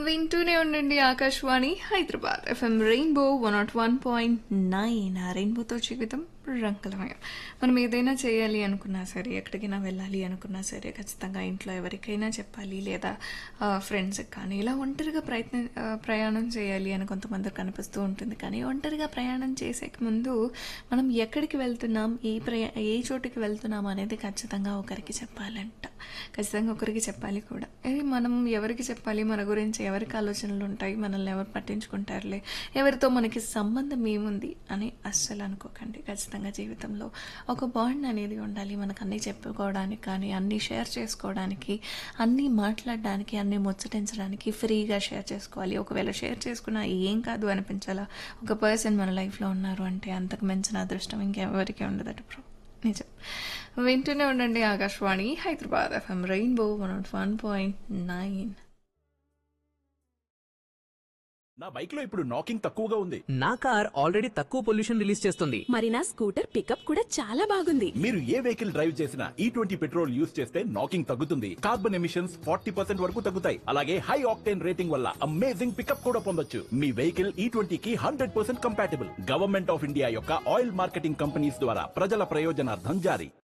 వింటూనే ఉండండి Akashvani Hyderabad FM rainbow one nought one point nine ఆ రెయిన్బోతో జీవితం రంగులమయం మనం ఏదైనా చేయాలి అనుకున్నా సరే ఎక్కడికైనా వెళ్ళాలి అనుకున్నా సరే ఖచ్చితంగా ఇంట్లో ఎవరికైనా చెప్పాలి లేదా ఫ్రెండ్స్కి కానీ ఇలా ఒంటరిగా ప్రయత్న ఆ, ప్రయాణం చేయాలి అని కొంతమందికి కనిపిస్తూ ఉంటుంది కానీ ఒంటరిగా ప్రయాణం చేసే ముందు మనం ఎక్కడికి వెళ్తున్నాం ఏ ప్రయా ఏ చోటుకి వెళ్తున్నాం అనేది ఖచ్చితంగా ఒకరికి చెప్పాలంట ఖచ్చితంగా ఒకరికి చెప్పాలి కూడా ఇది మనం ఎవరికి చెప్పాలి మన గురించి ఎవరికి ఆలోచనలు ఉంటాయి మనల్ని ఎవరు పట్టించుకుంటారులే ఎవరితో మనకి సంబంధం ఏముంది అని అస్సలు అనుకోకండి ఖచ్చితంగా జీవితంలో ఒక బాండ్ అనేది ఉండాలి మనకు అన్నీ చెప్పుకోవడానికి కానీ అన్నీ షేర్ చేసుకోవడానికి అన్నీ మాట్లాడడానికి అన్నీ ముచ్చటించడానికి ఫ్రీగా షేర్ చేసుకోవాలి ఒకవేళ షేర్ చేసుకున్నా ఏం కాదు అనిపించాలా ఒక పర్సన్ మన లైఫ్లో ఉన్నారు అంటే అంతకు మించిన అదృష్టం ఇంకెవరికి ఉండదట బ్రో నిజం వింటూనే ఉండండి Akashvani Hyderabad FM rainbow one nought one point nine నా బైక్ లో ఇప్పుడు నాకింగ్ తక్కువగా ఉంది నా కార్ ఆల్రెడీ తక్కువ పొల్యూషన్ రిలీజ్ చేస్తుంది మరి నా స్కూటర్ పికప్ కూడా చాలా బాగుంది మీరు ఏ వెహికల్ డ్రైవ్ చేసినా ఈ ట్వంటీ పెట్రోల్ యూస్ చేస్తే నాకింగ్ తగ్గుతుంది కార్బన్ ఎమిషన్స్ ఫార్టీ పర్సెంట్ వరకు తగ్గుతాయి అలాగే హై ఆక్టేన్ రేటింగ్ వల్ల అమేజింగ్ పికప్ కూడా పొందొచ్చు మీ వెహికల్ ఈ ట్వంటీకి hundred percent compatible government of India యొక్క ఆయిల్ మార్కెటింగ్ కంపెనీస్ ద్వారా ప్రజల ప్రయోజనార్థం జారీ